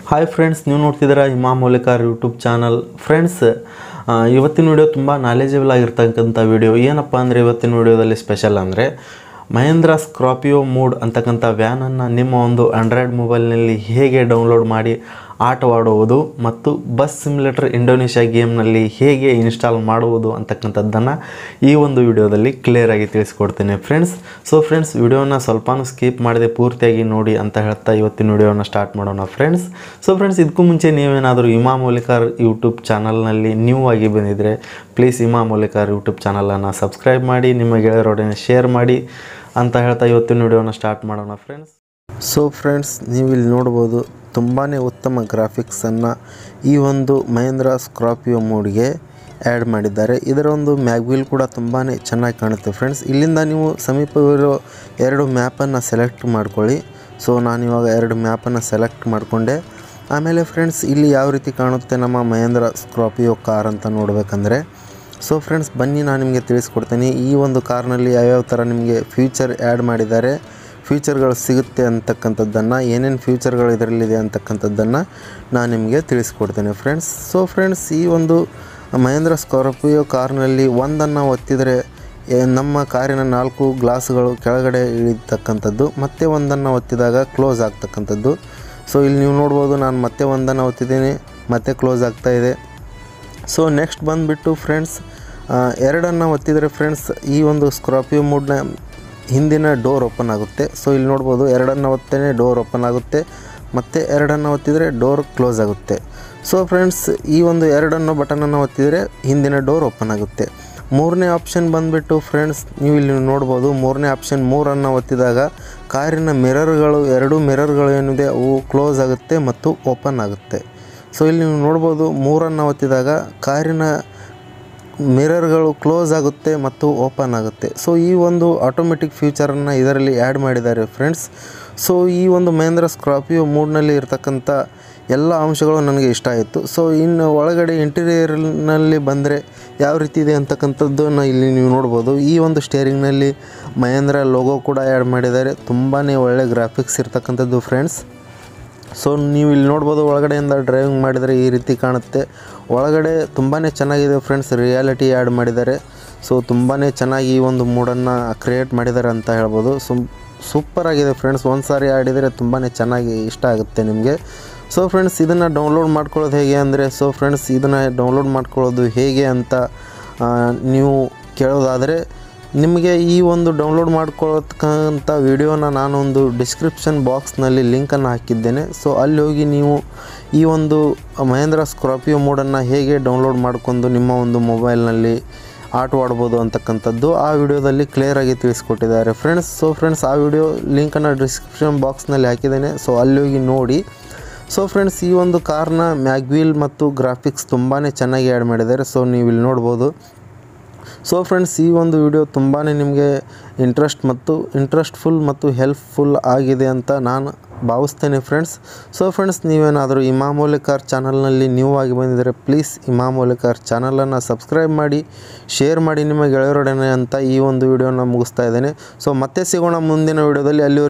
hi friends ನೀವು ನೋಡ್ತಿದ್ದೀರಾ Imam Moulikar YouTube channel friends ಇವತ್ತಿನ ವಿಡಿಯೋ ತುಂಬ ನಾಲೆಜಬಲ್ ಆಗಿರ್ತಕ್ಕಂಥ ವಿಡಿಯೋ ಏನಪ್ಪ ಅಂದರೆ ಇವತ್ತಿನ ವಿಡಿಯೋದಲ್ಲಿ ಸ್ಪೆಷಲ್ ಅಂದರೆ ಮಹೇಂದ್ರ ಸ್ಕ್ರಾಪಿಯೋ ಮೂಡ್ ಅಂತಕ್ಕಂಥ ವ್ಯಾನನ್ನು ನಿಮ್ಮ ಒಂದು ಆಂಡ್ರಾಯ್ಡ್ ಮೊಬೈಲ್ನಲ್ಲಿ ಹೇಗೆ ಡೌನ್ಲೋಡ್ ಮಾಡಿ ಆಟವಾಡುವುದು ಮತ್ತು ಬಸ್ ಸಿಮ್ಯುಲೇಟರ್ ಇಂಡೋನೇಷ್ಯಾ ಗೇಮ್ನಲ್ಲಿ ಹೇಗೆ ಇನ್ಸ್ಟಾಲ್ ಮಾಡುವುದು ಅಂತಕ್ಕಂಥದ್ದನ್ನು ಈ ಒಂದು ವಿಡಿಯೋದಲ್ಲಿ ಕ್ಲಿಯರಾಗಿ ತಿಳಿಸ್ಕೊಡ್ತೇನೆ ಫ್ರೆಂಡ್ಸ್ ಸೊ ಫ್ರೆಂಡ್ಸ್ ವಿಡಿಯೋನ ಸ್ವಲ್ಪನೂ ಸ್ಕಿಪ್ ಮಾಡದೆ ಪೂರ್ತಿಯಾಗಿ ನೋಡಿ ಅಂತ ಹೇಳ್ತಾ ಇವತ್ತಿನ ವಿಡಿಯೋನ ಸ್ಟಾರ್ಟ್ ಮಾಡೋಣ ಫ್ರೆಂಡ್ಸ್ ಸೊ ಫ್ರೆಂಡ್ಸ್ ಇದಕ್ಕೂ ಮುಂಚೆ ನೀವೇನಾದರೂ ಇಮಾ ಮೌಲಿಕಾರ್ ಯೂಟ್ಯೂಬ್ ಚಾನಲ್ನಲ್ಲಿ ನ್ಯೂ ಆಗಿ ಬಂದಿದ್ದರೆ ಪ್ಲೀಸ್ ಇಮಾ ಮೌಲಿಕಾರ್ ಯೂಟ್ಯೂಬ್ ಚಾನಲನ್ನು ಸಬ್ಸ್ಕ್ರೈಬ್ ಮಾಡಿ ನಿಮ್ಮ ಗೆಳೆಯರೊಡನೆ ಶೇರ್ ಮಾಡಿ ಅಂತ ಹೇಳ್ತಾ ಇವತ್ತಿನ ವಿಡಿಯೋನ ಸ್ಟಾರ್ಟ್ ಮಾಡೋಣ ಫ್ರೆಂಡ್ಸ್ ಸೊ ಫ್ರೆಂಡ್ಸ್ ನೀವು ಇಲ್ಲಿ ನೋಡ್ಬೋದು ತುಂಬಾ ಉತ್ತಮ ಗ್ರಾಫಿಕ್ಸನ್ನು ಈ ಒಂದು ಮಹೇಂದ್ರ ಸ್ಕ್ರಾಪಿಯೋ ಮೋಡ್ಗೆ ಆ್ಯಡ್ ಮಾಡಿದ್ದಾರೆ ಇದರ ಒಂದು ಮ್ಯಾಗ್ವಿಲ್ ಕೂಡ ತುಂಬಾ ಚೆನ್ನಾಗಿ ಕಾಣುತ್ತೆ ಫ್ರೆಂಡ್ಸ್ ಇಲ್ಲಿಂದ ನೀವು ಸಮೀಪವಿರೋ ಎರಡು ಮ್ಯಾಪನ್ನು ಸೆಲೆಕ್ಟ್ ಮಾಡ್ಕೊಳ್ಳಿ ಸೊ ನಾನು ಇವಾಗ ಎರಡು ಮ್ಯಾಪನ್ನು ಸೆಲೆಕ್ಟ್ ಮಾಡಿಕೊಂಡೆ ಆಮೇಲೆ ಫ್ರೆಂಡ್ಸ್ ಇಲ್ಲಿ ಯಾವ ರೀತಿ ಕಾಣುತ್ತೆ ನಮ್ಮ ಮಹೇಂದ್ರ ಸ್ಕ್ರಾಪಿಯೋ ಕಾರ್ ಅಂತ ನೋಡಬೇಕಂದ್ರೆ ಸೊ ಫ್ರೆಂಡ್ಸ್ ಬನ್ನಿ ನಾನು ನಿಮಗೆ ತಿಳಿಸ್ಕೊಡ್ತೀನಿ ಈ ಒಂದು ಕಾರ್ನಲ್ಲಿ ಯಾವ್ಯಾವ ಥರ ನಿಮಗೆ ಫ್ಯೂಚರ್ ಆ್ಯಡ್ ಮಾಡಿದ್ದಾರೆ ಫ್ಯೂಚರ್ಗಳು ಸಿಗುತ್ತೆ ಅಂತಕ್ಕಂಥದ್ದನ್ನು ಏನೇನು ಫ್ಯೂಚರ್ಗಳು ಇದರಲ್ಲಿದೆ ಅಂತಕ್ಕಂಥದ್ದನ್ನು ನಾನು ನಿಮಗೆ ತಿಳಿಸ್ಕೊಡ್ತೇನೆ ಫ್ರೆಂಡ್ಸ್ ಸೊ ಫ್ರೆಂಡ್ಸ್ ಈ ಒಂದು ಮಹೇಂದ್ರ ಸ್ಕಾರ್ಪಿಯೋ ಕಾರ್ನಲ್ಲಿ ಒಂದನ್ನು ಒತ್ತಿದರೆ ಏ- ನಮ್ಮ ಕಾರಿನ ನಾಲ್ಕು ಗ್ಲಾಸ್ಗಳು ಕೆಳಗಡೆ ಇಳಿತಕ್ಕಂಥದ್ದು ಮತ್ತೆ ಒಂದನ್ನು ಒತ್ತಿದಾಗ ಕ್ಲೋಸ್ ಆಗ್ತಕ್ಕಂಥದ್ದು ಸೊ ಇಲ್ಲಿ ನೀವು ನೋಡ್ಬೋದು ನಾನು ಮತ್ತೆ ಒಂದನ್ನು ಒತ್ತಿದ್ದೀನಿ ಮತ್ತೆ ಕ್ಲೋಸ್ ಆಗ್ತಾ ಇದೆ ಸೊ ನೆಕ್ಸ್ಟ್ ಬಂದುಬಿಟ್ಟು ಫ್ರೆಂಡ್ಸ್ ಎರಡನ್ನು ಒತ್ತಿದರೆ ಫ್ರೆಂಡ್ಸ್ ಈ ಒಂದು ಸ್ಕ್ರಾಪಿಯೋ ಮೂಡ್ನ ಹಿಂದಿನ ಡೋರ್ ಓಪನ್ ಆಗುತ್ತೆ ಸೊ ಇಲ್ಲಿ ನೋಡ್ಬೋದು ಎರಡನ್ನು ಒತ್ತೇನೆ ಡೋರ್ ಓಪನ್ ಆಗುತ್ತೆ ಮತ್ತು ಎರಡನ್ನು ಒತ್ತಿದರೆ ಡೋರ್ ಕ್ಲೋಸ್ ಆಗುತ್ತೆ ಸೊ ಫ್ರೆಂಡ್ಸ್ ಈ ಒಂದು ಎರಡನ್ನು ಬಟನನ್ನು ಒತ್ತಿದರೆ ಹಿಂದಿನ ಡೋರ್ ಓಪನ್ ಆಗುತ್ತೆ ಮೂರನೇ ಆಪ್ಷನ್ ಬಂದುಬಿಟ್ಟು ಫ್ರೆಂಡ್ಸ್ ನೀವು ಇಲ್ಲಿ ನೋಡ್ಬೋದು ಮೂರನೇ ಆಪ್ಷನ್ ಮೂರನ್ನು ಒತ್ತಿದಾಗ ಕಾರಿನ ಮಿರರ್ಗಳು ಎರಡು ಮಿರರ್ಗಳು ಏನಿದೆ ಅವು ಕ್ಲೋಸ್ ಆಗುತ್ತೆ ಮತ್ತು ಓಪನ್ ಆಗುತ್ತೆ ಸೊ ಇಲ್ಲಿ ನೀವು ನೋಡ್ಬೋದು ಮೂರನ್ನು ಒತ್ತಿದಾಗ ಕಾರಿನ ಮಿರರ್ಗಳು ಕ್ಲೋಸ್ ಆಗುತ್ತೆ ಮತ್ತು ಓಪನ್ ಆಗುತ್ತೆ ಸೊ ಈ ಒಂದು ಆಟೋಮೆಟಿಕ್ ಫ್ಯೂಚರನ್ನು ಇದರಲ್ಲಿ ಆ್ಯಡ್ ಮಾಡಿದ್ದಾರೆ ಫ್ರೆಂಡ್ಸ್ ಸೊ ಈ ಒಂದು ಮಹೇಂದ್ರ ಸ್ಕ್ರಾಪಿಯೋ ಮೂಡ್ನಲ್ಲಿ ಇರ್ತಕ್ಕಂಥ ಎಲ್ಲ ಅಂಶಗಳು ನನಗೆ ಇಷ್ಟ ಆಯಿತು ಸೊ ಇನ್ನು ಒಳಗಡೆ ಇಂಟೀರಿಯರ್ನಲ್ಲಿ ಬಂದರೆ ಯಾವ ರೀತಿ ಇದೆ ಅಂತಕ್ಕಂಥದ್ದನ್ನು ಇಲ್ಲಿ ನೀವು ನೋಡ್ಬೋದು ಈ ಒಂದು ಸ್ಟೇರಿಂಗ್ನಲ್ಲಿ ಮಹೇಂದ್ರ ಲೋಗೋ ಕೂಡ ಆ್ಯಡ್ ಮಾಡಿದ್ದಾರೆ ತುಂಬಾ ಒಳ್ಳೆ ಗ್ರಾಫಿಕ್ಸ್ ಇರ್ತಕ್ಕಂಥದ್ದು ಫ್ರೆಂಡ್ಸ್ ಸೊ ನೀವು ಇಲ್ಲಿ ನೋಡ್ಬೋದು ಒಳಗಡೆಯಿಂದ ಡ್ರೈವಿಂಗ್ ಮಾಡಿದರೆ ಈ ರೀತಿ ಕಾಣುತ್ತೆ ಒಳಗಡೆ ತುಂಬಾ ಚೆನ್ನಾಗಿದೆ ಫ್ರೆಂಡ್ಸ್ ರಿಯಾಲಿಟಿ ಆ್ಯಡ್ ಮಾಡಿದ್ದಾರೆ ಸೊ ತುಂಬಾ ಚೆನ್ನಾಗಿ ಈ ಒಂದು ಮೂಡನ್ನು ಕ್ರಿಯೇಟ್ ಮಾಡಿದ್ದಾರೆ ಅಂತ ಹೇಳ್ಬೋದು ಸುಮ್ ಸೂಪರ್ ಆಗಿದೆ ಫ್ರೆಂಡ್ಸ್ ಒಂದು ಸಾರಿ ಆಡಿದರೆ ತುಂಬಾ ಚೆನ್ನಾಗಿ ಇಷ್ಟ ಆಗುತ್ತೆ ನಿಮಗೆ ಸೊ ಫ್ರೆಂಡ್ಸ್ ಇದನ್ನು ಡೌನ್ಲೋಡ್ ಮಾಡ್ಕೊಳ್ಳೋದು ಹೇಗೆ ಅಂದರೆ ಸೊ ಫ್ರೆಂಡ್ಸ್ ಇದನ್ನು ಡೌನ್ಲೋಡ್ ಮಾಡ್ಕೊಳ್ಳೋದು ಹೇಗೆ ಅಂತ ಆ, ನೀವು ಕೇಳೋದಾದರೆ ನಿಮಗೆ ಈ ಒಂದು ಡೌನ್ಲೋಡ್ ಮಾಡ್ಕೊಳ್ಳೋತಕ್ಕಂಥ ವಿಡಿಯೋನ ನಾನೊಂದು ಡಿಸ್ಕ್ರಿಪ್ಷನ್ ಬಾಕ್ಸ್ನಲ್ಲಿ ಲಿಂಕನ್ನು ಹಾಕಿದ್ದೇನೆ ಸೊ ಅಲ್ಲಿ ಹೋಗಿ ನೀವು ಈ ಒಂದು ಮಹೇಂದ್ರ ಸ್ಕ್ರಾಪಿಯೋ ಮೋಡನ್ನು ಹೇಗೆ ಡೌನ್ಲೋಡ್ ಮಾಡ್ಕೊಂಡು ನಿಮ್ಮ ಒಂದು ಮೊಬೈಲ್ನಲ್ಲಿ ಆಟವಾಡ್ಬೋದು ಅಂತಕ್ಕಂಥದ್ದು ಆ ವಿಡಿಯೋದಲ್ಲಿ ಕ್ಲಿಯರಾಗಿ ತಿಳಿಸ್ಕೊಟ್ಟಿದ್ದಾರೆ ಫ್ರೆಂಡ್ಸ್ ಸೊ ಫ್ರೆಂಡ್ಸ್ ಆ ವಿಡಿಯೋ ಲಿಂಕನ್ನು ಡಿಸ್ಕ್ರಿಪ್ಷನ್ ಬಾಕ್ಸ್ನಲ್ಲಿ ಹಾಕಿದ್ದೇನೆ ಸೊ ಅಲ್ಲಿ ಹೋಗಿ ನೋಡಿ ಸೊ ಫ್ರೆಂಡ್ಸ್ ಈ ಒಂದು ಕಾರ್ನ ಮ್ಯಾಗ್ವೀಲ್ ಮತ್ತು ಗ್ರಾಫಿಕ್ಸ್ ತುಂಬಾ ಚೆನ್ನಾಗಿ ಆ್ಯಡ್ ಮಾಡಿದ್ದಾರೆ ಸೊ ನೀವು ಇಲ್ಲಿ ನೋಡ್ಬೋದು ಸೊ ಫ್ರೆಂಡ್ಸ್ ಈ ಒಂದು ವಿಡಿಯೋ ತುಂಬಾ ನಿಮಗೆ ಇಂಟ್ರೆಸ್ಟ್ ಮತ್ತು ಇಂಟ್ರೆಸ್ಟ್ಫುಲ್ ಮತ್ತು ಹೆಲ್ಪ್ಫುಲ್ ಆಗಿದೆ ಅಂತ ನಾನು ಭಾವಿಸ್ತೇನೆ ಫ್ರೆಂಡ್ಸ್ ಸೊ ಫ್ರೆಂಡ್ಸ್ ನೀವೇನಾದರೂ ಇಮಾಮೂಲಿಕಾರ್ ಚಾನಲ್ನಲ್ಲಿ ನ್ಯೂ ಆಗಿ ಬಂದಿದ್ದರೆ ಪ್ಲೀಸ್ ಇಮಾಮೂಲಿಕಾರ್ ಚಾನಲನ್ನು ಸಬ್ಸ್ಕ್ರೈಬ್ ಮಾಡಿ ಶೇರ್ ಮಾಡಿ ನಿಮ್ಮ ಗೆಳೆಯರೊಡನೆ ಅಂತ ಈ ಒಂದು ವಿಡಿಯೋನ ಮುಗಿಸ್ತಾ ಇದ್ದೇನೆ ಸೊ ಮತ್ತೆ ಸಿಗೋಣ ಮುಂದಿನ ವಿಡಿಯೋದಲ್ಲಿ ಅಲ್ಲಿ